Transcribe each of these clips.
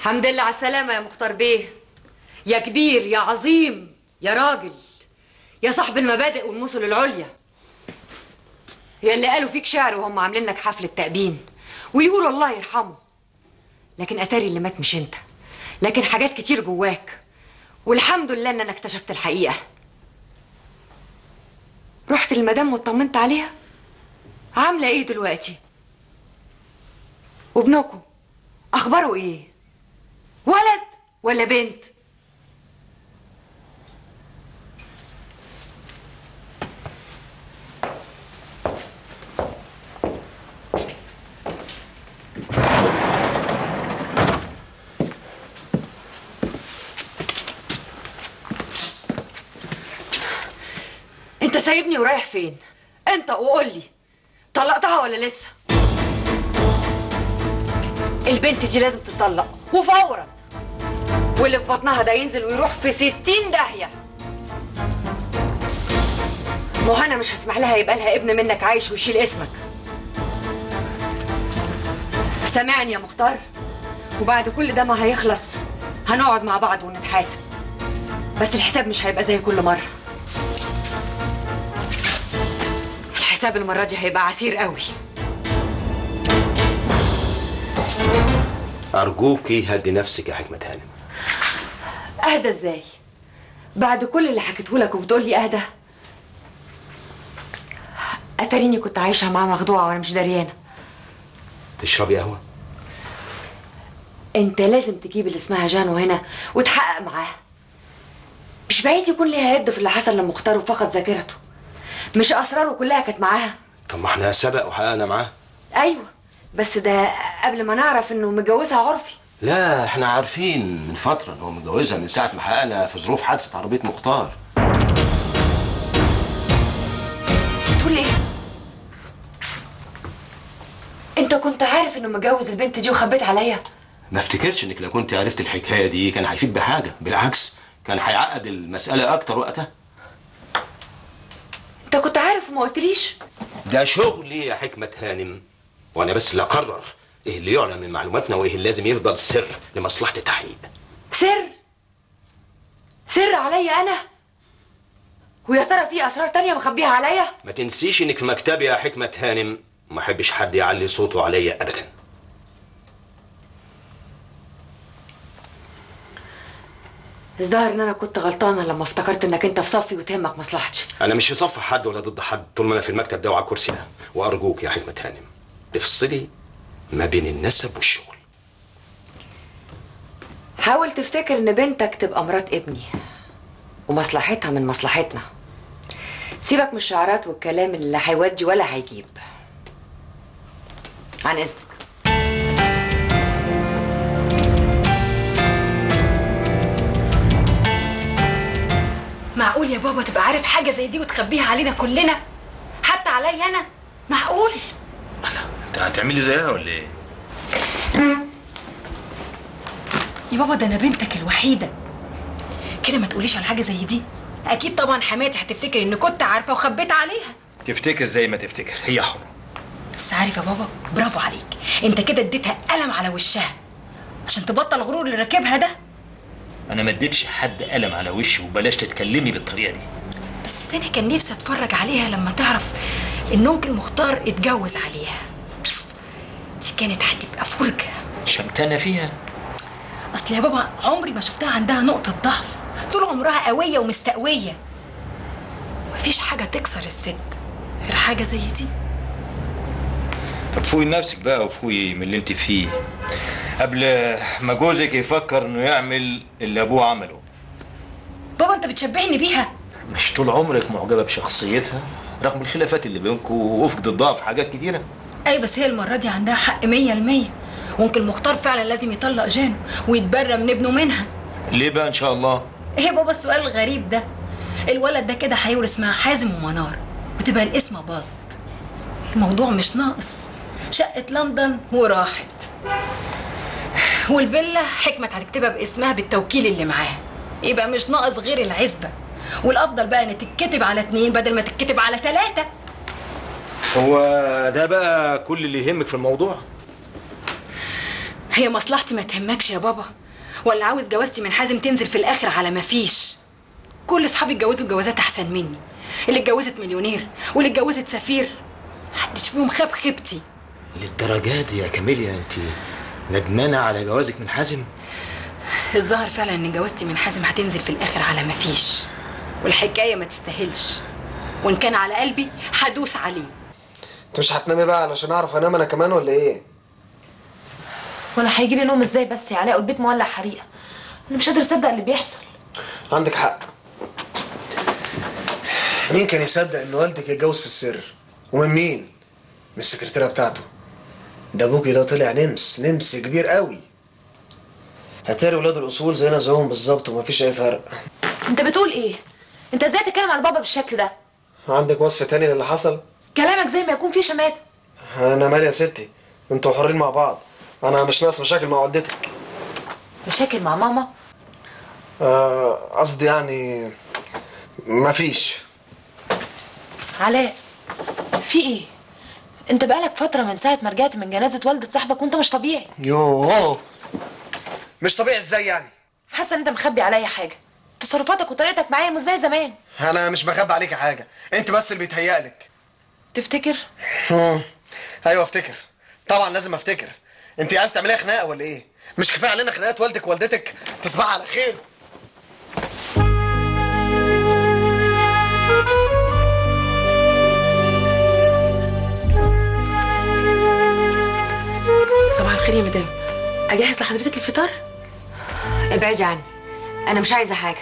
حمد لله على السلامة يا مختار بيه يا كبير يا عظيم يا راجل يا صاحب المبادئ والمثل العليا يا اللي قالوا فيك شعر وهم عاملين لك حفلة تأبين ويقولوا الله يرحمه لكن أتاري اللي مات مش أنت لكن حاجات كتير جواك والحمد لله إن أنا اكتشفت الحقيقة رحت للمدام واطمنت عليها عاملة إيه دلوقتي وابنكم أخباره إيه ولد ولا بنت انت سايبني ورايح فين انت وقول لي طلقتها ولا لسه البنت دي لازم تطلق وفورا واللي في بطنها ده ينزل ويروح في ستين داهية ما هو انا مش هسمح لها يبقى لها ابن منك عايش ويشيل اسمك سامعني يا مختار وبعد كل ده ما هيخلص هنقعد مع بعض ونتحاسب بس الحساب مش هيبقى زي كل مرة الحساب المرة دي هيبقى عسير قوي أرجوكي هدي نفسك يا حكمة هانم اهدى ازاي بعد كل اللي حكيته لك وبتقول لي اهدى اتاريني كنت عايشه معاه مخدوعه وانا مش دريانه تشربي قهوة؟ انت لازم تجيب اللي اسمها جانو هنا وتحقق معاها مش بعيد يكون ليها يد في اللي حصل لما اختار وفقد ذاكرته مش اسراره كلها كانت معاها طب ما احنا سبق وحققنا معاه ايوه بس ده قبل ما نعرف انه متجوزها عرفي لا احنا عارفين من فترة ان هو متجوزها من ساعة ما حققنا في ظروف حادثة عربية مختار تقول ايه انت كنت عارف انه متجوز البنت دي وخبيت عليا ما افتكرش انك لو كنت عرفت الحكاية دي كان هيفيد بحاجة بالعكس كان هيعقد المسألة اكتر وقتها انت كنت عارف وما قلتليش ده شغلي يا حكمة هانم وانا بس اللي اقرر ايه اللي يعلن من معلوماتنا وايه اللي لازم يفضل سر لمصلحة التحقيق سر سر عليا انا ويا ترى في اسرار تانية مخبيها عليا ما تنسيش انك في مكتبي يا حكمة هانم ما احبش حد يعلي صوته عليا ابدا الظاهر ان انا كنت غلطانه لما افتكرت انك انت في صفي وتهمك مصلحتي انا مش في صف حد ولا ضد حد طول ما انا في المكتب ده وعلى الكرسي ده وارجوك يا حكمة هانم تفصلي ما بين النسب والشغل حاول تفتكر ان بنتك تبقى مرات ابني ومصلحتها من مصلحتنا سيبك من الشعارات والكلام اللي لا هيودي ولا هيجيب عن اذنك معقول يا بابا تبقى عارف حاجة زي دي وتخبيها علينا كلنا حتى عليا أنا معقول انت هتعملي زيها ولا ايه؟ يا بابا ده أنا بنتك الوحيدة كده ما تقوليش على حاجة زي دي أكيد طبعا حماتي هتفتكر إن كنت عارفة وخبيت عليها تفتكر زي ما تفتكر هي حرة بس عارف يا بابا برافو عليك انت كده اديتها قلم على وشها عشان تبطل الغرور اللي راكبها ده انا ما اديتش حد قلم على وشي وبلاش تتكلمي بالطريقة دي بس انا كان نفسي اتفرج عليها لما تعرف ان انكل مختار اتجوز عليها دي كانت هتبقى فرجه شمتانة فيها اصل يا بابا عمري ما شفتها عندها نقطه ضعف طول عمرها قويه ومستقويه مفيش حاجه تكسر الست غير حاجه زي دي طب فوقي نفسك بقى وفوقي من اللي انت فيه قبل ما جوزك يفكر انه يعمل اللي ابوه عمله بابا انت بتشبهني بيها مش طول عمرك معجبة بشخصيتها رغم الخلافات اللي بينكم وفقد الضعف في حاجات كتيرة اي بس هي المره دي عندها حق مية المية وانكل مختار فعلا لازم يطلق جانو ويتبرى من ابنه منها ليه بقى ان شاء الله ايه يا بابا السؤال الغريب ده الولد ده كده هيورث مع حازم ومنار وتبقى الاسم باظت الموضوع مش ناقص شقة لندن وراحت والفيلا حكمة هتكتبها باسمها بالتوكيل اللي معاها يبقى مش ناقص غير العزبة والأفضل بقى إن تتكتب على اتنين بدل ما تتكتب على تلاتة هو ده بقى كل اللي يهمك في الموضوع هي مصلحتي ما تهمكش يا بابا ولا عاوز جوازتي من حازم تنزل في الاخر على ما فيش كل اصحابي اتجوزوا جوازات احسن مني اللي اتجوزت مليونير واللي اتجوزت سفير محدش فيهم خاب خيبتي للدرجة دي يا كاميليا انت ندمانة على جوازك من حازم الظاهر فعلا ان جوازتي من حازم هتنزل في الاخر على ما فيش والحكايه ما تستاهلش وان كان على قلبي هدوس عليه انت مش هتنامي بقى علشان اعرف انام انا كمان ولا ايه وانا هيجي لي نوم ازاي بس يا علاء والبيت مولع حريقه انا مش قادر اصدق اللي بيحصل عندك حق مين كان يصدق ان والدك يتجوز في السر ومن مين من السكرتيره بتاعته ده ابوكي ده طلع نمس نمس كبير قوي هتاري ولاد الاصول زينا زيهم بالظبط ومفيش اي فرق انت بتقول ايه انت ازاي تتكلم على بابا بالشكل ده عندك وصف تاني للي حصل كلامك زي ما يكون فيه شماتة انا مالي يا ستي انتوا حرين مع بعض انا مش ناقص مشاكل مع والدتك مشاكل مع ماما آه، قصدي يعني مفيش علاء في ايه انت بقالك فتره من ساعه ما رجعت من جنازه والده صاحبك وانت مش طبيعي يوه مش طبيعي ازاي يعني حاسه ان انت مخبي عليا حاجه تصرفاتك وطريقتك معايا مش زي زمان انا مش بخبي عليكي حاجه انت بس اللي بيتهيألك تفتكر مم. ايوه افتكر طبعا لازم افتكر انت عايز تعمليها خناقه ولا ايه مش كفايه علينا خناقات والدك ووالدتك تصبح على خير صباح الخير يا مدام اجهز لحضرتك الفطار ابعدي عني انا مش عايزه حاجه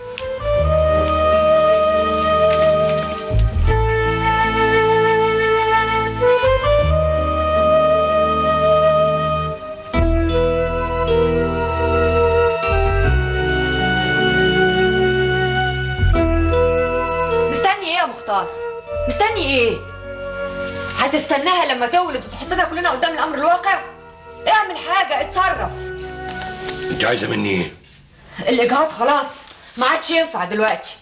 مستني ايه يا مختار مستني ايه هتستناها لما تولد وتحطنا كلنا قدام الامر الواقع اعمل حاجه اتصرف انت عايزه مني ايه الاجهاض خلاص ما عادش ينفع دلوقتي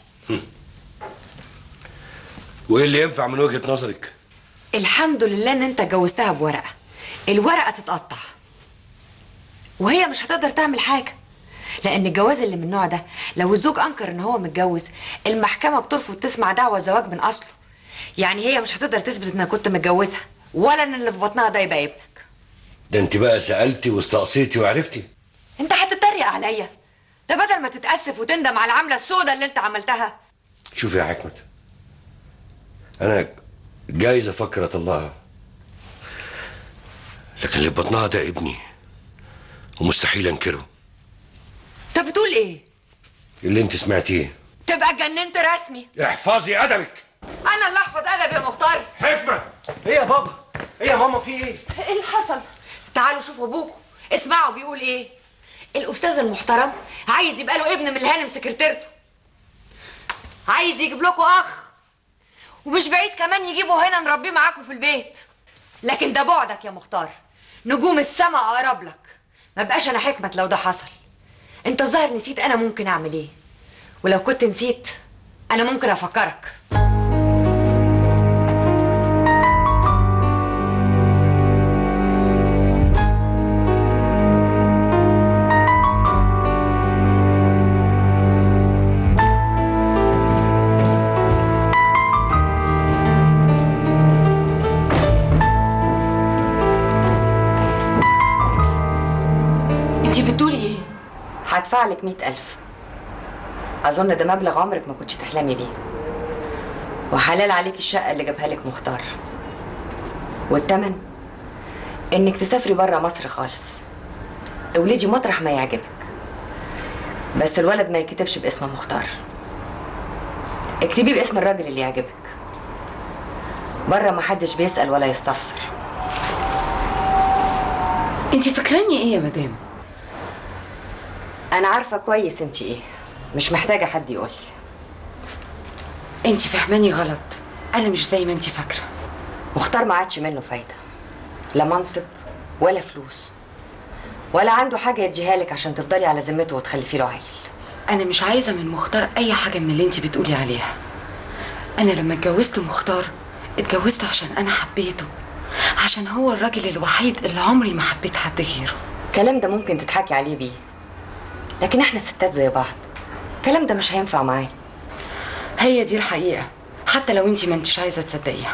وايه اللي ينفع من وجهه نظرك الحمد لله ان انت جوزتها بورقه الورقه تتقطع وهي مش هتقدر تعمل حاجه لان الجواز اللي من النوع ده لو الزوج انكر ان هو متجوز المحكمه بترفض تسمع دعوى زواج من اصله يعني هي مش هتقدر تثبت انها كنت متجوزها ولا ان اللي في بطنها ده يبقى ابنك ده انت بقى سالتي واستقصيتي وعرفتي انت هتتريق عليا ده بدل ما تتاسف وتندم على العمله السوداء اللي انت عملتها شوفي يا حكمت انا جايز افكر اطلقها لكن اللي في بطنها ده ابني ومستحيل انكره انت بتقول ايه اللي انت سمعتيه تبقى اتجننت رسمي احفظي ادبك انا اللي احفظ ادب يا مختار حكمت ايه يا بابا ايه يا ماما في ايه ايه اللي حصل تعالوا شوفوا ابوكوا اسمعوا بيقول ايه الاستاذ المحترم عايز يبقى له ابن من الهانم سكرتيرته عايز يجيب لكم اخ ومش بعيد كمان يجيبه هنا نربيه معاكم في البيت لكن ده بعدك يا مختار نجوم السما اقرب لك ما بقاش انا حكمت لو ده حصل انت الظاهر نسيت انا ممكن اعمل ايه ولو كنت نسيت انا ممكن افكرك انت بتقولي ايه هدفع لك مئة ألف أظن ده مبلغ عمرك ما كنتش تحلمي بيه وحلال عليك الشقة اللي جابها لك مختار والتمن إنك تسافري برا مصر خالص اولدي مطرح ما يعجبك بس الولد ما يكتبش باسم مختار اكتبيه باسم الراجل اللي يعجبك برا ما حدش بيسأل ولا يستفسر انت فاكراني ايه يا مدام أنا عارفة كويس انت ايه مش محتاجة حد يقولي انت فاهماني غلط انا مش زي ما انت فاكره مختار ما عادش منه فايدة لا منصب ولا فلوس ولا عنده حاجة يديها لك عشان تفضلي على ذمته وتخلفي له عيل انا مش عايزه من مختار اي حاجه من اللي انت بتقولي عليها انا لما اتجوزت مختار اتجوزته عشان انا حبيته عشان هو الراجل الوحيد اللي عمري ما حبيت حد غيره الكلام ده ممكن تضحكي عليه بيه لكن احنا ستات زي بعض الكلام ده مش هينفع معاه هي دي الحقيقة حتى لو انتي ما انتش عايزة تصدقيها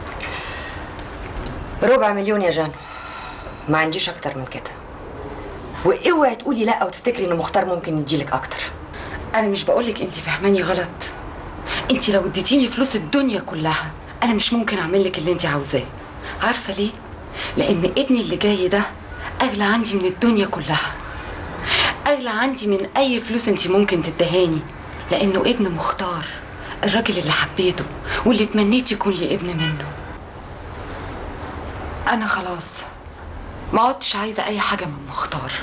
ربع مليون يا جانو ما عنديش اكتر من كده واوعي تقولي لا وتفتكري ان مختار ممكن يديلك اكتر انا مش بقولك انتي فاهماني غلط انتي لو اديتيني فلوس الدنيا كلها انا مش ممكن اعمل لك اللي انتي عاوزاه عارفة ليه؟ لان ابني اللي جاي ده اغلى عندي من الدنيا كلها اغلى عندي من اي فلوس انتي ممكن تدهاني لانه ابن مختار الراجل اللي حبيته واللي تمنيت يكون لي ابن منه انا خلاص ما عدتش عايزه اي حاجه من مختار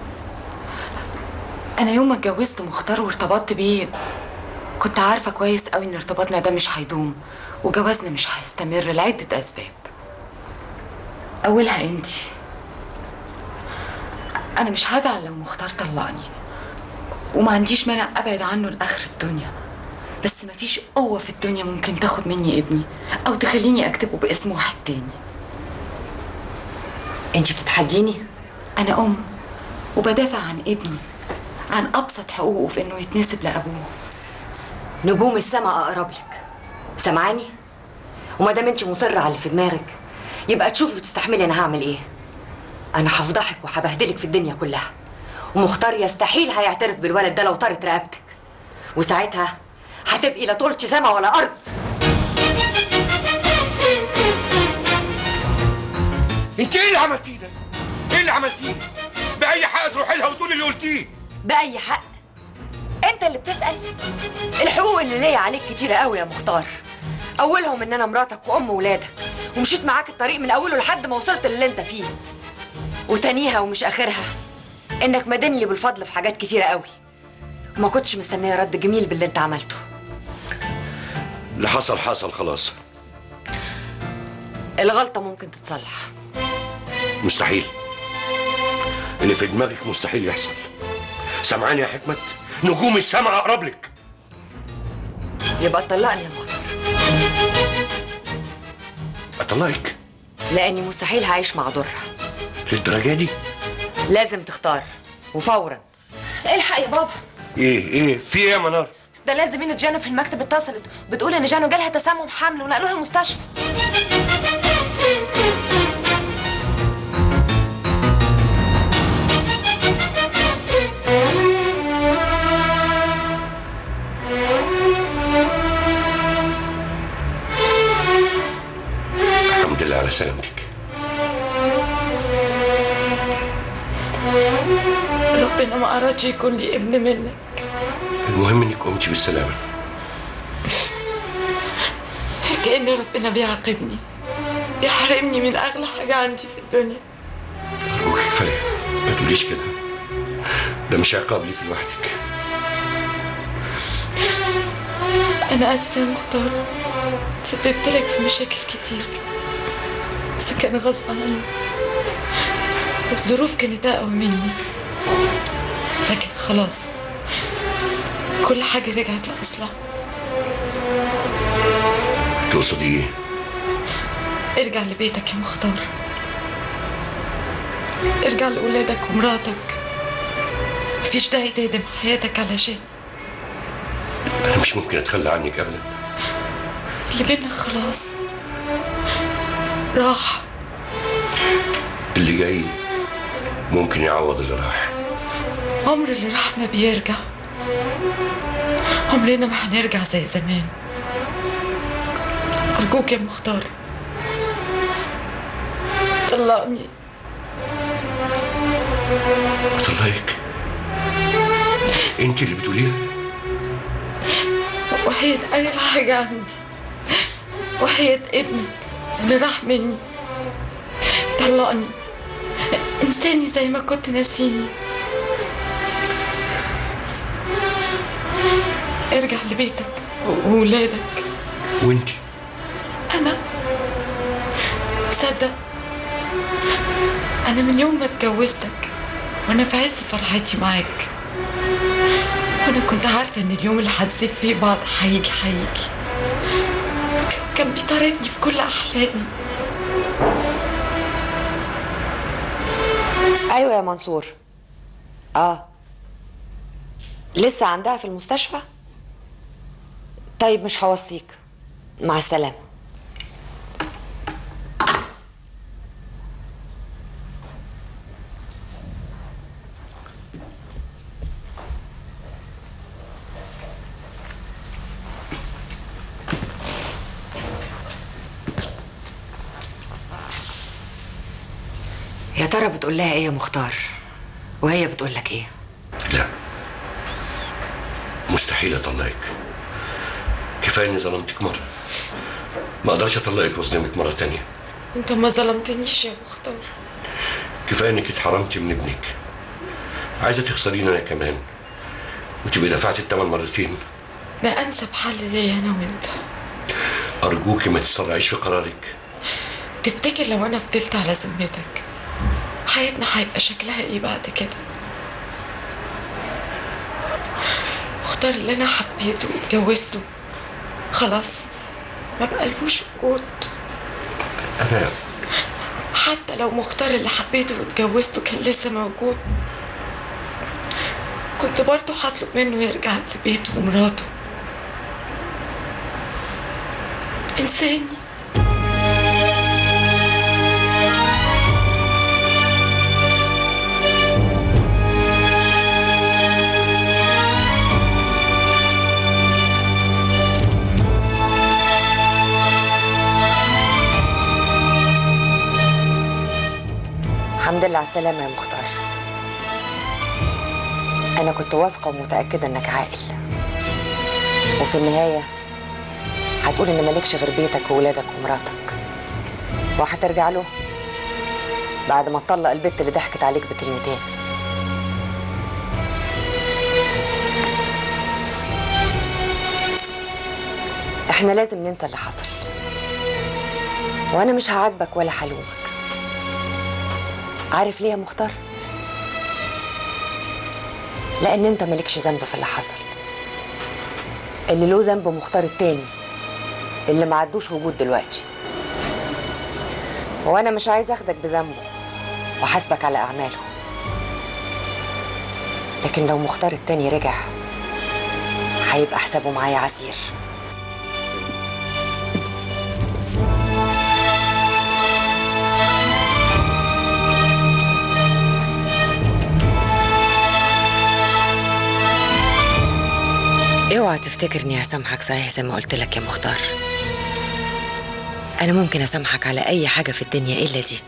انا يوم ما اتجوزت مختار وارتبطت بيه كنت عارفه كويس قوي ان ارتباطنا ده مش هيدوم وجوازنا مش هيستمر لعده اسباب اولها انتي انا مش هزعل لو مختار طلقني وما عنديش مانع ابعد عنه لاخر الدنيا بس مفيش قوه في الدنيا ممكن تاخد مني ابني او تخليني اكتبه باسم واحد تاني انت بتتحديني انا ام وبدافع عن ابني عن ابسط حقوقه في انه يتنسب لابوه نجوم السما اقرب لك سامعاني وما دام انت مصره على اللي في دماغك يبقى تشوفي وتستحملي انا هعمل ايه انا هفضحك وهبهدلك في الدنيا كلها ومختار يستحيل هيعترف بالولد ده لو طارت رقبتك وساعتها هتبقي لا طولش سما ولا ارض انت ايه اللي عملتيه ده؟ ايه اللي عملتيه؟ بأي حق تروحي لها وتقولي اللي قلتيه؟ باي حق انت اللي بتسال الحقوق اللي ليا عليك كتيره قوي يا مختار اولهم ان انا مراتك وام ولادك ومشيت معاك الطريق من اوله لحد ما وصلت للي انت فيه وتانيها ومش اخرها انك مدين لي بالفضل في حاجات كتيره قوي وما كنتش مستنيه رد جميل باللي انت عملته اللي حصل حصل خلاص الغلطه ممكن تتصلح مستحيل اللي في دماغك مستحيل يحصل سامعاني يا حكمت نجوم السماء اقرب لك يبقى تطلقني يا مختار اطلقك لاني مستحيل هعيش مع ضرة للدرجه دي لازم تختار وفورا الحق يا بابا ايه ايه في ايه يا منار ده لازم زميلة جانو في المكتب اتصلت بتقول ان جانو جالها تسمم حمل ونقلوها المستشفى الحمد لله على سلامتك ربنا ما ارادش يكون لي ابن منك المهم انك قمتي بالسلامه كأن ربنا بيعاقبني بيحرمني من اغلى حاجه عندي في الدنيا ارجوك كفايه ما تقوليش كده ده مش عقاب ليك لوحدك انا اسفه يا مختار سببت لك في مشاكل كتير بس كان غصب عني الظروف كانت اقوى مني لكن خلاص كل حاجه رجعت لاصلها تقصدي ايه ارجع لبيتك يا مختار ارجع لأولادك ومراتك مفيش داعي تهدم حياتك علشان انا مش ممكن اتخلى عنك ابدا اللي بينا خلاص راح اللي جاي ممكن يعوض اللي راح عمر اللي راح ما بيرجع عمرنا ما هنرجع زي زمان أرجوك يا مختار طلقني اطلقك انت اللي بتقوليها وحياة أغلى حاجة عندي وحياة ابنك اللي راح مني طلقني انساني زي ما كنت ناسيني ارجع لبيتك وولادك وانت أنا تصدق أنا من يوم ما اتجوزتك وأنا في عز فرحتي معاك وأنا كنت عارفة إن اليوم اللي هنسيب فيه بعض هيجي هيجي كان بيطاردني في كل أحلامي ايوه يا منصور اه لسه عندها في المستشفى طيب مش هوصيك مع السلامه يا ترى بتقول لها ايه يا مختار وهي بتقول لك ايه لا مستحيل اطلقك كفايه اني ظلمتك مره ما اقدرش اطلقك واظلمك مره تانية انت ما ظلمتنيش يا مختار كفايه انك اتحرمتي من ابنك عايزه تخسريني انا كمان وتبقي دفعت الثمن مرتين ده انسب حل ليا انا وانت ارجوكي ما تسرعيش في قرارك تفتكر لو انا فضلت على ذمتك حياتنا هيبقى شكلها ايه بعد كده مختار اللي انا حبيته واتجوزته خلاص ما بقالهوش وجود انا حتى لو مختار اللي حبيته واتجوزته كان لسه موجود كنت برضه هطلب منه يرجع لبيته ومراته انساني الحمد لله على السلامة يا مختار أنا كنت واثقة ومتأكدة إنك عاقل وفي النهاية هتقول إن مالكش غير بيتك وولادك ومراتك وهترجع له بعد ما تطلق البت اللي ضحكت عليك بكلمتين احنا لازم ننسى اللي حصل وانا مش هعاتبك ولا هلومك عارف ليه يا مختار؟ لأن أنت مالكش ذنب في اللي حصل اللي له ذنب مختار التاني اللي ما عدوش وجود دلوقتي وأنا مش عايز أخدك بذنبه وحاسبك على أعماله لكن لو مختار التاني رجع هيبقى حسابه معايا عسير اوعى تفتكر اني هسامحك صحيح زي ما قلت لك يا مختار انا ممكن اسامحك على اي حاجه في الدنيا الا دي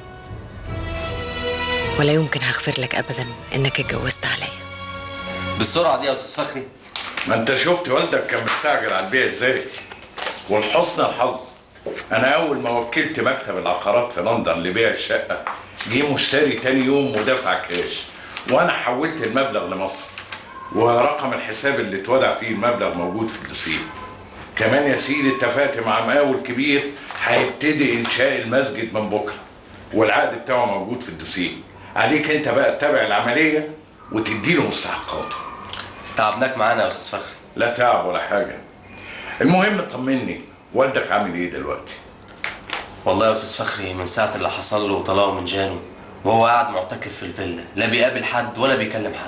ولا يمكن هغفر لك ابدا انك اتجوزت عليا بالسرعه دي يا استاذ فخري ما انت شفت والدك كان مستعجل على البيع ازاي ولحسن الحظ انا اول ما وكلت مكتب العقارات في لندن لبيع الشقه جه مشتري تاني يوم ودفع كاش وانا حولت المبلغ لمصر ورقم الحساب اللي اتودع فيه المبلغ موجود في الدوسيه كمان يا سيدي اتفقت مع مقاول كبير هيبتدي انشاء المسجد من بكره والعقد بتاعه موجود في الدوسيه عليك انت بقى تتابع العمليه وتديله مستحقاته تعبناك معانا يا استاذ فخري لا تعب ولا حاجة المهم طمني والدك عامل ايه دلوقتي والله يا استاذ فخري من ساعه اللي حصل له وطلعه من جانو وهو قاعد معتكف في الفيلا لا بيقابل حد ولا بيكلم حد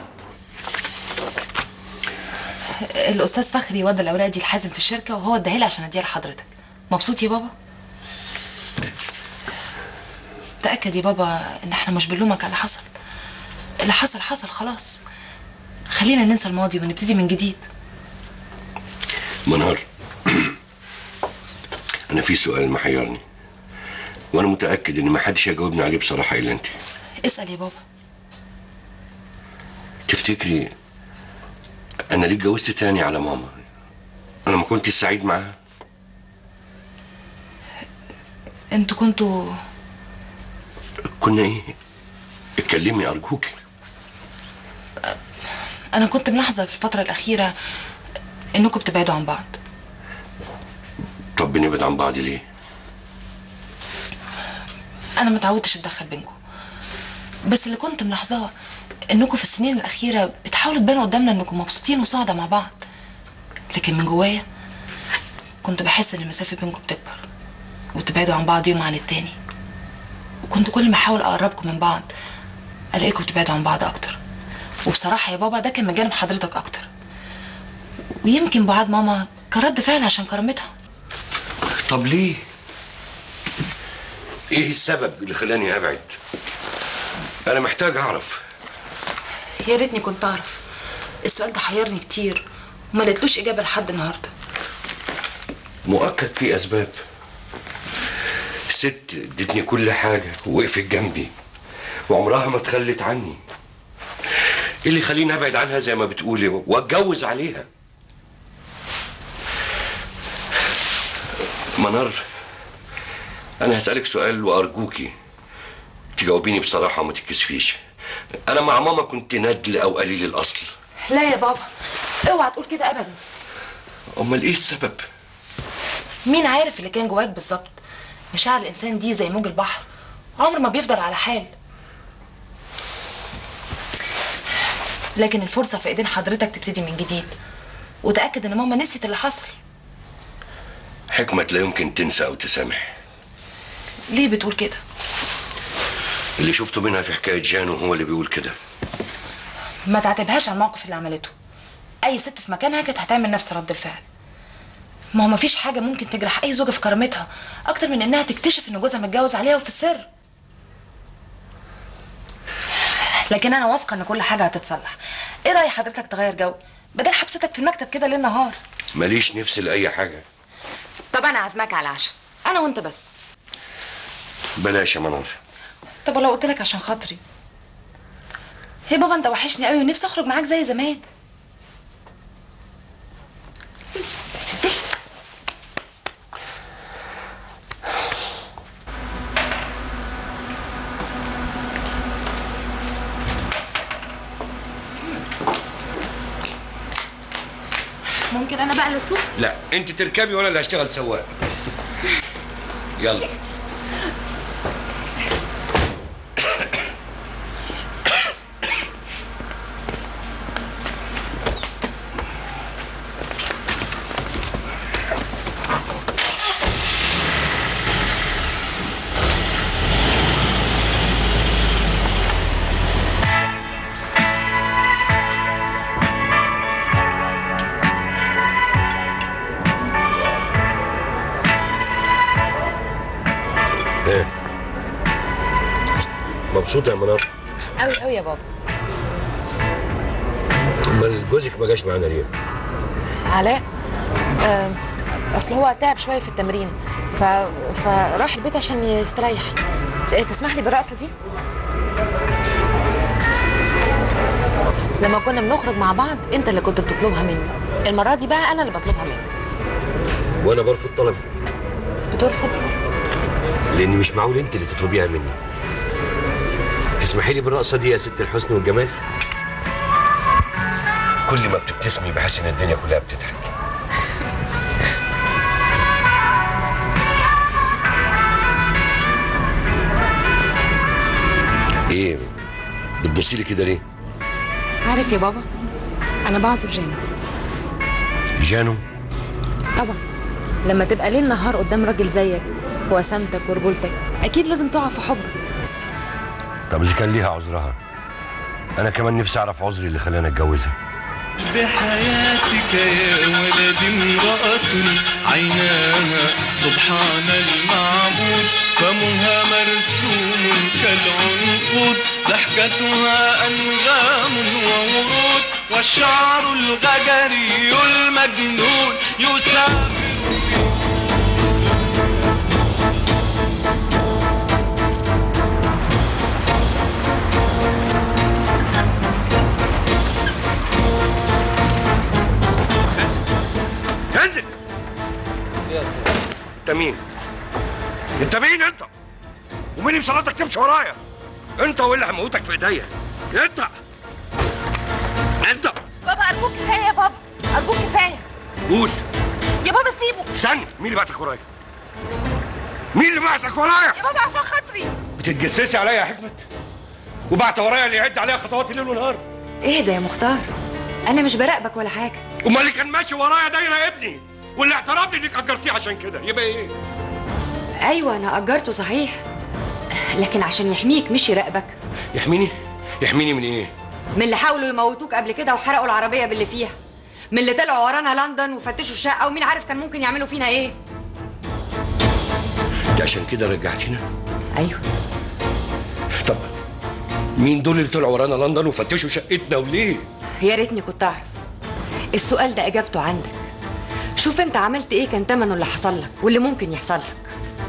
الاستاذ فخري ودى الاوراق دي لحازم في الشركه وهو اداها لي عشان اديها لحضرتك مبسوط يا بابا تاكد يا بابا ان احنا مش بنلومك على اللي حصل اللي حصل حصل خلاص خلينا ننسى الماضي ونبتدي من جديد منهار انا في سؤال محيرني وانا متاكد ان ما حدش هيجاوبني عليه بصراحه الا انت اسال يا بابا تفتكري انا ليه اتجوزت تاني على ماما انا ما كنتش سعيد معاها انتوا كنتوا كنا ايه اتكلمي ارجوكي انا كنت ملاحظه في الفتره الاخيره انكم بتبعدوا عن بعض طب بنبعد عن بعض ليه انا ما اتعودتش اتدخل بينكم بس اللي كنت ملاحظاه انكم في السنين الاخيره بتحاولوا تبانوا قدامنا انكم مبسوطين وسعداء مع بعض لكن من جوايا كنت بحس ان المسافه بينكم بتكبر وتبعدوا عن بعض يوم عن التاني وكنت كل ما احاول اقربكم من بعض الاقيكم بتبعدوا عن بعض اكتر وبصراحه يا بابا ده كان من جانب حضرتك اكتر ويمكن بعاد ماما كرد فعل عشان كرامتها طب ليه؟ ايه السبب اللي خلاني ابعد؟ انا محتاج اعرف يا ريتني كنت اعرف السؤال ده حيرني كتير وما لقيتلوش اجابه لحد النهارده مؤكد في اسباب ست ادتني كل حاجه ووقفت جنبي وعمرها ما تخلت عني ايه اللي يخليني ابعد عنها زي ما بتقولي واتجوز عليها منار انا هسالك سؤال وارجوكي تجاوبيني بصراحه وما تتكسفيش انا مع ماما كنت ندل او قليل الاصل لا يا بابا اوعى تقول كده ابدا امال ايه السبب مين عارف اللي كان جواك بالظبط مشاعر الانسان دي زي موج البحر عمر ما بيفضل على حال لكن الفرصه في ايدين حضرتك تبتدي من جديد وتاكد ان ماما نسيت اللي حصل حكمة لا يمكن تنسى او تسامح ليه بتقول كده اللي شفته منها في حكايه جانو هو اللي بيقول كده ما تعاتبهاش على الموقف اللي عملته اي ست في مكانها كانت هتعمل نفس رد الفعل ما هو مفيش حاجه ممكن تجرح اي زوجه في كرامتها اكتر من انها تكتشف ان جوزها متجوز عليها وفي السر لكن انا واثقه ان كل حاجه هتتصلح ايه راي حضرتك تغير جو بدل حبستك في المكتب كده ليل نهار ماليش نفس لاي حاجه طب انا عازماك على العشاء انا وانت بس بلاش يا منار طب ولو قلت لك عشان خاطري هي بابا انت وحشني قوي ونفسي اخرج معاك زي زمان ممكن انا بقى السوق لا انت تركبي وانا اللي هشتغل سواق يلا ايه مبسوطه يا منار قوي قوي يا بابا امال جوزك ما جاش معانا ليه علاء آه، اصل هو تعب شويه في التمرين ف... فراح البيت عشان يستريح إيه، تسمح لي بالرقصه دي لما كنا بنخرج مع بعض انت اللي كنت بتطلبها مني المره دي بقى انا اللي بطلبها منك وانا برفض طلبي بترفض لاني مش معقول انت اللي تطلبيها مني تسمحي لي بالرقصه دي يا ست الحسن والجمال كل ما بتبتسمي بحس ان الدنيا كلها بتضحك ايه بتبصي لي كده ليه عارف يا بابا انا بعذر جانا جانو طبعا لما تبقى ليل نهار قدام راجل زيك وسامتك ورجولتك اكيد لازم تقع في حبه طب اذا كان ليها عذرها انا كمان نفسي اعرف عذري اللي خلاني اتجوزها بحياتك يا ولد امرأة عيناها سبحان المعبود فمها مرسوم كالعنقود ضحكتها أنغام وورود والشعر الغجري المجنون يسافر انزل انت مين؟ انت مين انت؟ ومين اللي بصلاتك تمشي ورايا؟ انت واللي هموتك في ايديا انت انت بابا ارجوك كفايه يا بابا ارجوك كفايه قول يا بابا سيبه استنى مين اللي بعتك ورايا؟ مين اللي بعتك ورايا؟ يا بابا عشان خاطري بتتجسسي عليا يا حكمت وبعت ورايا اللي يعد عليها خطواتي ليل ونهار اهدى يا مختار انا مش براقبك ولا حاجه امال اللي كان ماشي ورايا ده يا ابني واللي اعترف لي انك اجرتيه عشان كده يبقى ايه؟ ايوه انا اجرته صحيح لكن عشان يحميك مش يراقبك يحميني يحميني من ايه من اللي حاولوا يموتوك قبل كده وحرقوا العربيه باللي فيها من اللي طلعوا ورانا لندن وفتشوا الشقه ومين عارف كان ممكن يعملوا فينا ايه انت عشان كده رجعتينا ايوه طب مين دول اللي طلعوا ورانا لندن وفتشوا شقتنا وليه يا ريتني كنت اعرف السؤال ده اجابته عندك شوف انت عملت ايه كان تمنه اللي حصل لك واللي ممكن يحصل لك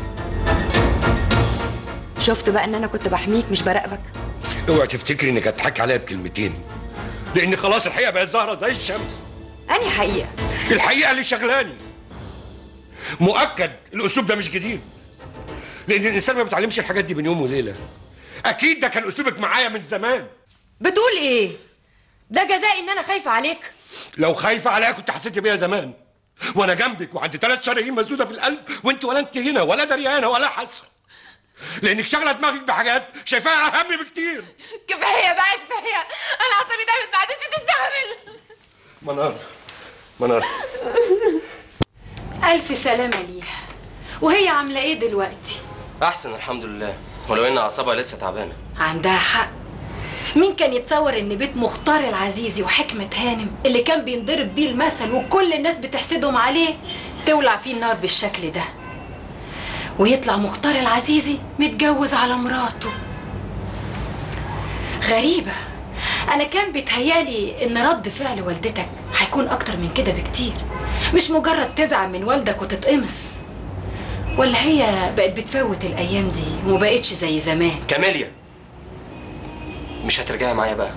شفت بقى ان انا كنت بحميك مش براقبك اوعي تفتكري انك هتضحكي عليا بكلمتين لان خلاص الحقيقه بقت ظاهره زي الشمس انهي حقيقه الحقيقه اللي شغلاني مؤكد الاسلوب ده مش جديد لان الانسان ما بيتعلمش الحاجات دي من يوم وليله اكيد ده كان اسلوبك معايا من زمان بتقول ايه ده جزائي ان انا خايفه عليك لو خايفه عليا كنت حسيت بيها زمان وانا جنبك وعندي ثلاث شرايين مسدوده في القلب وانت ولا انت هنا ولا دريانه ولا حاسه لانك شغله دماغك بحاجات شايفاها اهم بكتير كفايه بقى كفايه انا عصبي تعبت بعد انت تستهبل منار منار الف سلامه ليها وهي عامله ايه دلوقتي احسن الحمد لله ولو ان اعصابها لسه تعبانه عندها حق مين كان يتصور ان بيت مختار العزيزي وحكمة هانم اللي كان بينضرب بيه المثل وكل الناس بتحسدهم عليه تولع فيه النار بالشكل ده ويطلع مختار العزيزي متجوز على مراته غريبة أنا كان بيتهيالي إن رد فعل والدتك هيكون أكتر من كده بكتير مش مجرد تزعل من والدك وتتقمص ولا هي بقت بتفوت الأيام دي ومبقتش زي زمان كاميليا مش هترجعي معايا بقى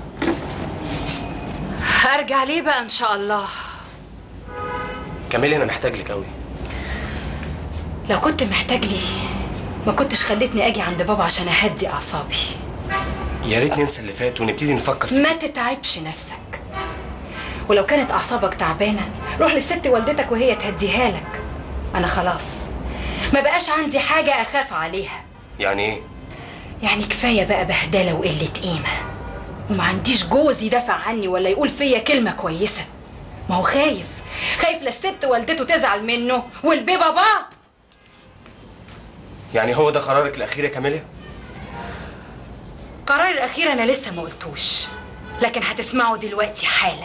هرجع ليه بقى إن شاء الله كاميليا انا محتاج لك قوي لو كنت محتاج لي ما كنتش خلتني أجي عند بابا عشان أهدي أعصابي يا ريت ننسى اللي فات ونبتدي نفكر في ما تتعبش نفسك ولو كانت أعصابك تعبانة روح للست والدتك وهي تهديها لك أنا خلاص ما بقاش عندي حاجة أخاف عليها يعني ايه يعني كفاية بقى بهدلة وقلة قيمة وما عنديش جوز يدافع عني ولا يقول فيا كلمة كويسة ما هو خايف خايف للست والدته تزعل منه والبي باباه يعني هو ده قرارك الاخير يا كاميليا قرار الأخير أنا لسه ما قلتوش لكن هتسمعه دلوقتي حالا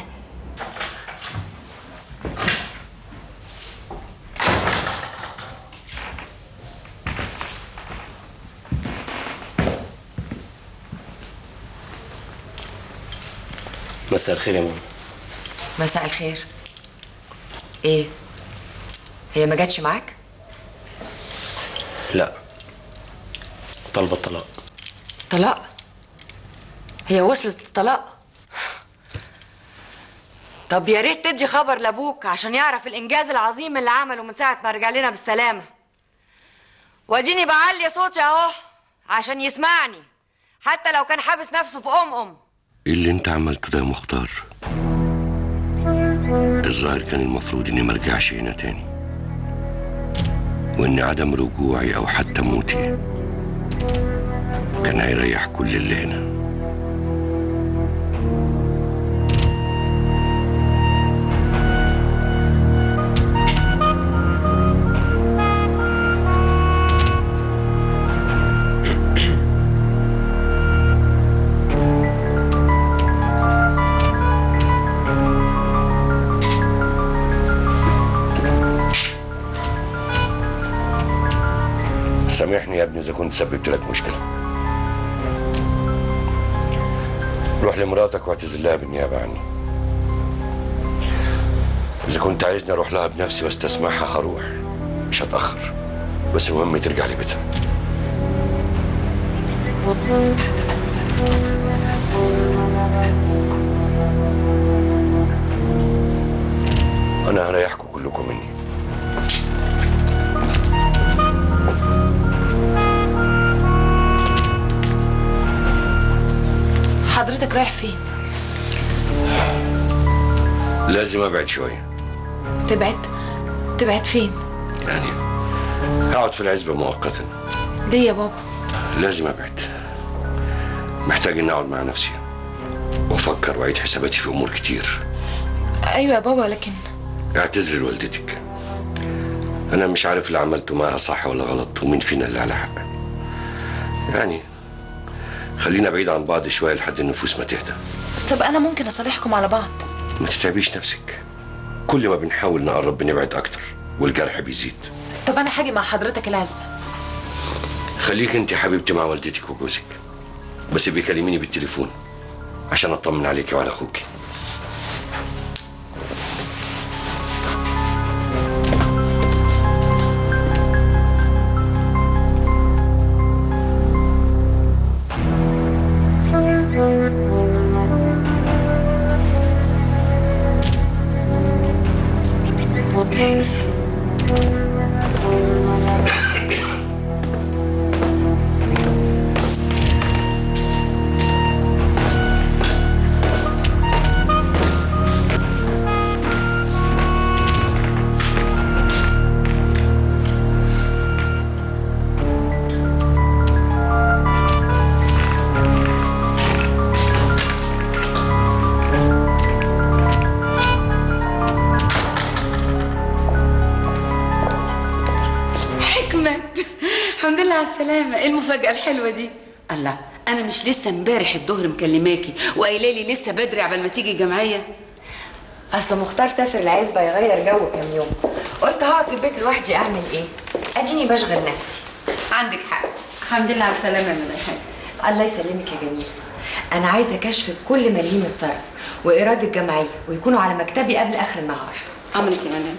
مساء الخير يا ماما مساء الخير ايه هي ما جاتش معاك لا طالبه الطلاق طلاق هي وصلت للطلاق طب يا ريت تدي خبر لابوك عشان يعرف الانجاز العظيم اللي عمله من ساعه ما رجع لنا بالسلامه واديني بعلي صوتي اهو عشان يسمعني حتى لو كان حابس نفسه في ام ام ايه اللي انت عملته ده يا مختار الظاهر كان المفروض اني مرجعش هنا تاني وان عدم رجوعي او حتى موتي كان هيريح كل اللي هنا سامحني يا ابني اذا كنت سببت لك مشكله روح لمراتك واعتذر لها بالنيابه عني اذا كنت عايزني اروح لها بنفسي واستسمعها هروح مش هتاخر بس المهم ترجع لبيتها انا هريحكم كلكم مني حضرتك رايح فين لازم ابعد شويه تبعد تبعد فين يعني هقعد في العزبه مؤقتا ليه يا بابا لازم ابعد محتاج اني اقعد مع نفسي وافكر واعيد حساباتي في امور كتير ايوه يا بابا لكن اعتذري لوالدتك انا مش عارف اللي عملته معاها صح ولا غلط ومين فينا اللي على حق يعني خلينا بعيد عن بعض شويه لحد النفوس ما تهدى طب انا ممكن اصالحكم على بعض ما تتعبيش نفسك كل ما بنحاول نقرب بنبعد اكتر والجرح بيزيد طب انا هاجي مع حضرتك العزبه خليك انت يا حبيبتي مع والدتك وجوزك بس بيكلميني بالتليفون عشان اطمن عليكي وعلى اخوكي حكمت الحمد لله على السلامة ايه المفاجأة الحلوة دي الله أنا مش لسه امبارح الظهر مكلماكي وقايلة لي لسه بدري عبال ما تيجي الجمعية اصل مختار سافر العزبه يغير جو كام يوم قلت هقعد في البيت لوحدي اعمل ايه اديني بشغل نفسي عندك حق الحمد لله على السلامة يا مدحت الله يسلمك يا جميل انا عايزه كشف كل مليم اتصرف وايراد الجمعيه ويكونوا على مكتبي قبل اخر النهار عملك يا منال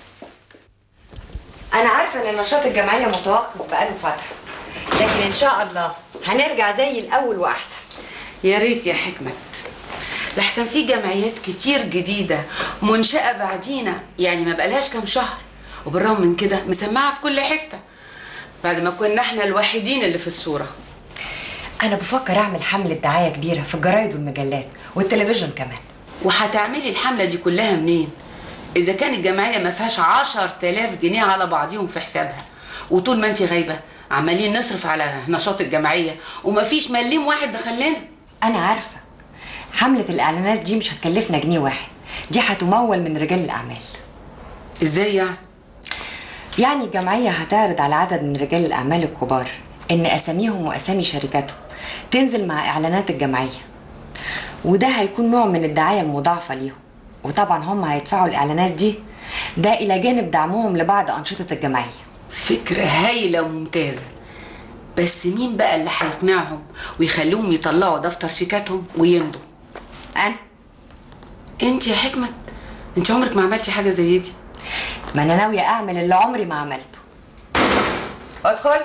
انا عارفه ان نشاط الجمعيه متوقف بقاله فتره لكن ان شاء الله هنرجع زي الاول واحسن يا ريت يا حكمت لحسن في جمعيات كتير جديدة منشأة بعدينا يعني ما بقالهاش كام شهر وبالرغم من كده مسمعة في كل حتة بعد ما كنا احنا الوحيدين اللي في الصورة انا بفكر اعمل حمله دعايه كبيره في الجرايد والمجلات والتلفزيون كمان وهتعملي الحملة دي كلها منين؟ إذا كانت الجمعية ما فيهاش عشر تلاف جنيه على بعضيهم في حسابها وطول ما انت غايبة عمالين نصرف على نشاط الجمعية ومفيش مليم واحد دخل لنا انا عارفه حمله الاعلانات دي مش هتكلفنا جنيه واحد دي هتمول من رجال الاعمال ازاي يعني يعني الجمعيه هتعرض على عدد من رجال الاعمال الكبار ان اساميهم واسامي شركاتهم تنزل مع اعلانات الجمعيه وده هيكون نوع من الدعايه المضاعفه ليهم وطبعا هم هيدفعوا الاعلانات دي ده الى جانب دعمهم لبعض انشطه الجمعيه فكرة هايلة وممتازة بس مين بقى اللي هيقنعهم ويخليهم يطلعوا دفتر شيكاتهم ويمضوا انا انت يا حكمت انت عمرك ما عملتي حاجة زي دي ما انا ناويه اعمل اللي عمري ما عملته ادخل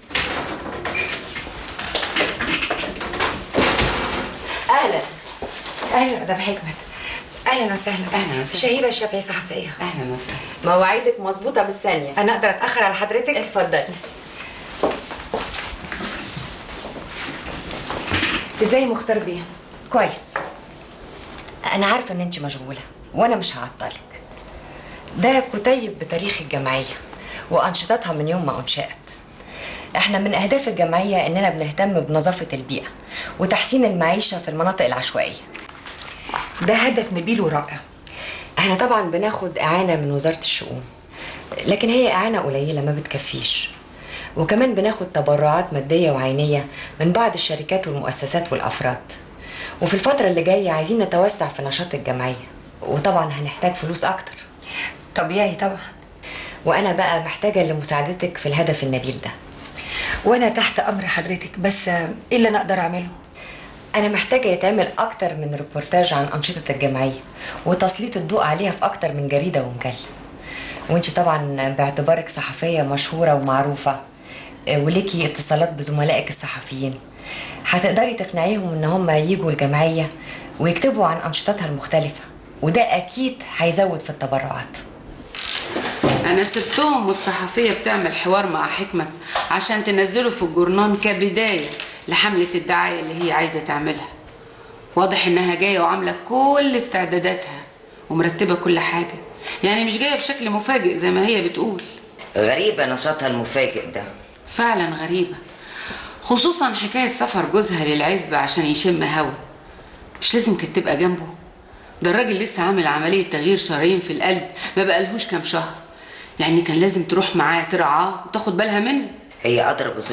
اهلا اهلا مدام حكمت اهلا وسهلا اهلا وسهلا شهيره الشافعي صحفيه اهلا وسهلا مواعيدك مظبوطه بالثانيه انا اقدر اتاخر على حضرتك اتفضلي ازاي مختار بيه كويس انا عارفه ان انت مشغوله وانا مش هعطلك ده كتيب بتاريخ الجمعيه وانشطتها من يوم ما انشات احنا من اهداف الجمعيه اننا بنهتم بنظافه البيئه وتحسين المعيشه في المناطق العشوائيه ده هدف نبيل ورائع احنا طبعا بناخد اعانه من وزاره الشؤون لكن هي اعانه قليله ما بتكفيش وكمان بناخد تبرعات ماديه وعينيه من بعض الشركات والمؤسسات والافراد وفي الفتره اللي جايه عايزين نتوسع في نشاط الجمعيه وطبعا هنحتاج فلوس اكتر طبيعي طبعا وانا بقى محتاجه لمساعدتك في الهدف النبيل ده وانا تحت امر حضرتك بس ايه اللي انا اقدر اعمله انا محتاجه يتعمل اكتر من ريبورتاج عن انشطه الجمعيه وتسليط الضوء عليها في اكتر من جريده ومجله وانت طبعا باعتبارك صحفيه مشهوره ومعروفه آه، وليكي اتصالات بزملائك الصحفيين هتقدري تقنعيهم ان هم يجوا الجمعيه ويكتبوا عن انشطتها المختلفه وده اكيد هيزود في التبرعات انا سبتهم والصحفية بتعمل حوار مع حكمت عشان تنزله في الجورنان كبداية لحملة الدعاية اللي هي عايزة تعملها واضح انها جاية وعاملة كل استعداداتها ومرتبة كل حاجة يعني مش جاية بشكل مفاجئ زي ما هي بتقول غريبة نشاطها المفاجئ ده فعلا غريبة خصوصا حكاية سفر جوزها للعزبة عشان يشم هوا مش لازم كانت تبقى جنبه ده الراجل لسه عامل عملية تغيير شرايين في القلب ما بقالهوش كام شهر يعني كان لازم تروح معاه ترعاه وتاخد بالها منه هي أدرى بظروفها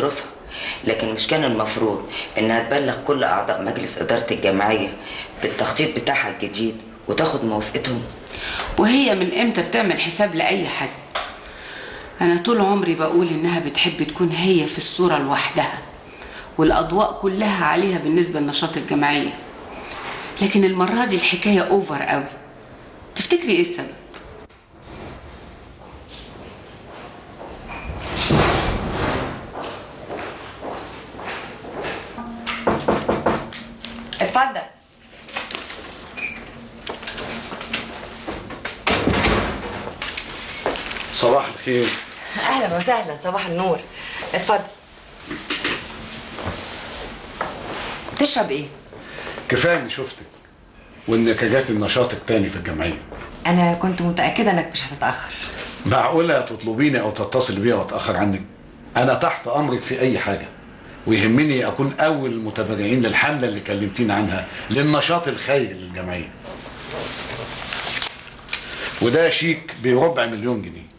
لكن مش كان المفروض انها تبلغ كل اعضاء مجلس اداره الجمعيه بالتخطيط بتاعها الجديد وتاخد موافقتهم وهي من امتى بتعمل حساب لاي حد انا طول عمري بقول انها بتحب تكون هي في الصوره لوحدها والاضواء كلها عليها بالنسبه لنشاط الجمعيه لكن المره دي الحكايه اوفر قوي تفتكري ايه السبب اتفضل صباح الخير اهلا وسهلا صباح النور اتفضل تشرب ايه كفايه اني شفتك وانك جات النشاط التاني في الجمعيه انا كنت متاكده انك مش هتتاخر معقوله تطلبيني او تتصل بيا واتاخر عنك انا تحت امرك في اي حاجه ويهمني اكون اول المتبرعين للحمله اللي كلمتيني عنها للنشاط الخيري للجمعيه وده شيك بربع مليون جنيه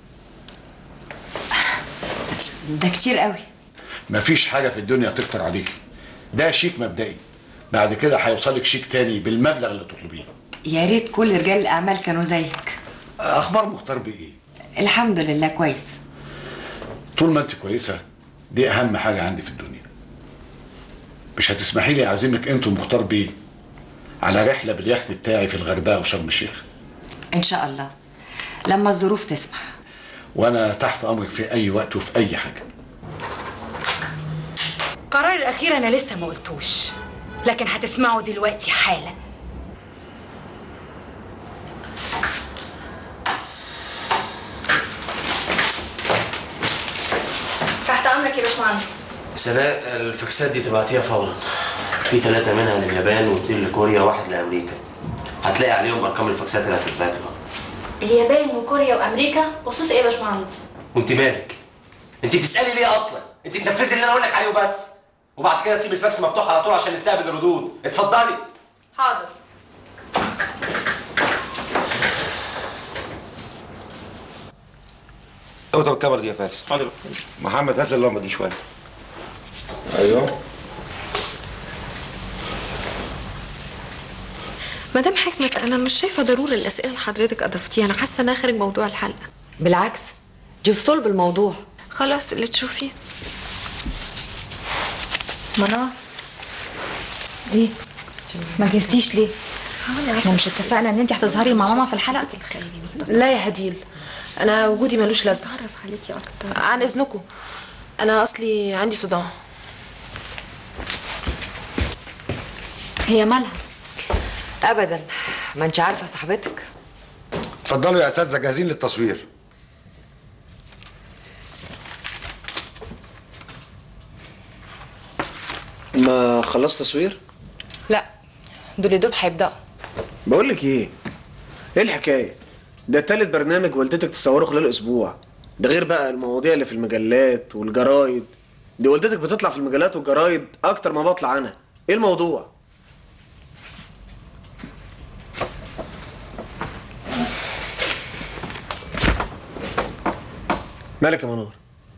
ده كتير قوي مفيش حاجه في الدنيا تكتر عليكي ده شيك مبدئي بعد كده هيوصلك شيك تاني بالمبلغ اللي تطلبيه يا ريت كل رجال الاعمال كانوا زيك اخبار مختار بايه الحمد لله كويس طول ما انت كويسه دي اهم حاجه عندي في الدنيا مش هتسمحي لي اعزمك انت ومختار بيه على رحله باليخت بتاعي في الغردقه وشرم الشيخ ان شاء الله لما الظروف تسمح وانا تحت امرك في اي وقت وفي اي حاجه القرار الاخير انا لسه ما قلتوش لكن هتسمعه دلوقتي حالا تحت امرك يا باشمهندس سناء الفاكسات دي تبعتيها فورا في ثلاثة منها لليابان واثنين لكوريا واحد لأمريكا هتلاقي عليهم أرقام الفاكسات اللي هتتبعت له اليابان وكوريا وامريكا بخصوص ايه يا باشمهندس وانت مالك؟ انت بتسألي ليه أصلا؟ انت تنفذي اللي أنا أقول لك عليه وبس وبعد كده تسيب الفاكس مفتوح على طول عشان نستقبل الردود اتفضلي حاضر اوضه الكاميرا دي يا فارس حاضر محمد هات لي اللمبه دي شويه ايوه مدام حكمة أنا مش شايفة ضرورة الأسئلة اللي حضرتك أضفتيها أنا حاسة إنها خارج موضوع الحلقة بالعكس دي في صلب الموضوع خلاص اللي تشوفيه منار ايه ما جهزتيش ليه احنا مش اتفقنا ان انت هتظهري مع ماما في الحلقه لا يا هديل انا وجودي ملوش لازمه عليكي اكتر عن اذنكم انا اصلي عندي صداع هي مالها ابدا ما انت عارفه صاحبتك اتفضلوا يا اساتذه جاهزين للتصوير ما خلصت تصوير لا دول يا دوب هيبداوا بقول لك ايه ايه الحكايه ده تالت برنامج والدتك تصوره خلال اسبوع ده غير بقى المواضيع اللي في المجلات والجرايد دي والدتك بتطلع في المجلات والجرايد اكتر ما بطلع انا ايه الموضوع مالك يا منور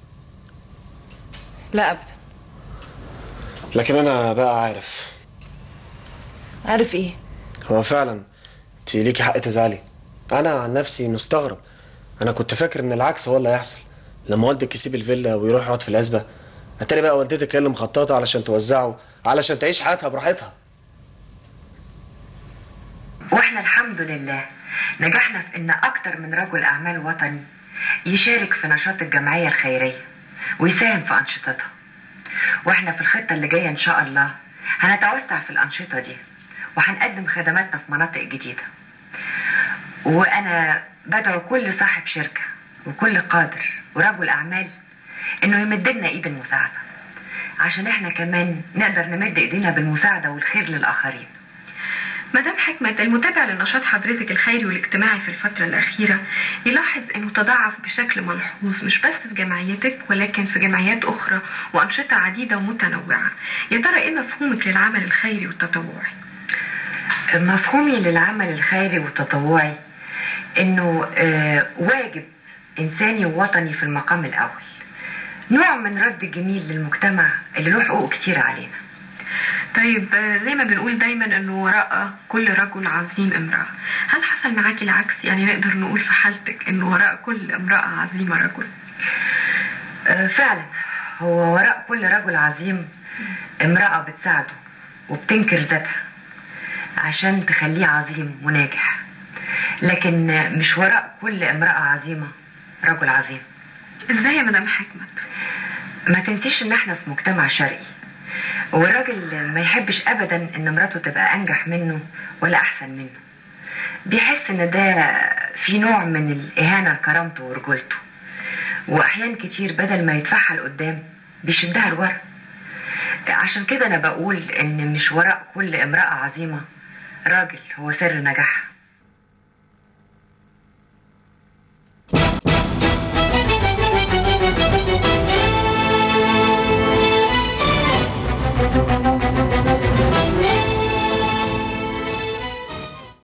لا ابدا لكن انا بقى عارف عارف ايه هو فعلا انت ليكي حق تزعلي انا عن نفسي مستغرب انا كنت فاكر ان العكس هو اللي هيحصل لما والدك يسيب الفيلا ويروح يقعد في العزبه اتاري بقى والدتك هي اللي مخططه علشان توزعه علشان تعيش حياتها براحتها واحنا الحمد لله نجحنا في ان اكتر من رجل اعمال وطني يشارك في نشاط الجمعيه الخيريه ويساهم في انشطتها واحنا في الخطه اللي جايه ان شاء الله هنتوسع في الانشطه دي وهنقدم خدماتنا في مناطق جديده وانا بدعو كل صاحب شركه وكل قادر ورجل اعمال انه يمد لنا ايد المساعده عشان احنا كمان نقدر نمد ايدينا بالمساعده والخير للاخرين مدام حكمة المتابع لنشاط حضرتك الخيري والاجتماعي في الفترة الأخيرة يلاحظ أنه تضاعف بشكل ملحوظ مش بس في جمعيتك ولكن في جمعيات أخرى وأنشطة عديدة ومتنوعة يا ترى إيه مفهومك للعمل الخيري والتطوعي؟ مفهومي للعمل الخيري والتطوعي انه آه، واجب انساني ووطني في المقام الاول نوع من رد الجميل للمجتمع اللي له حقوق كتير علينا طيب آه، زي ما بنقول دايما انه وراء كل رجل عظيم امرأة هل حصل معاكي العكس يعني نقدر نقول في حالتك انه وراء كل امرأة عظيمة رجل آه، فعلا هو وراء كل رجل عظيم امرأة بتساعده وبتنكر ذاتها عشان تخليه عظيم وناجح لكن آه، مش وراء كل امرأة عظيمة رجل عظيم ازاي يا مدام حكمت ما تنسيش ان احنا في مجتمع شرقي والراجل ما يحبش ابدا ان مراته تبقى انجح منه ولا احسن منه بيحس ان ده في نوع من الاهانه لكرامته ورجولته واحيان كتير بدل ما يدفعها لقدام بيشدها لورا عشان كده انا بقول ان مش وراء كل امراه عظيمه راجل هو سر نجاحها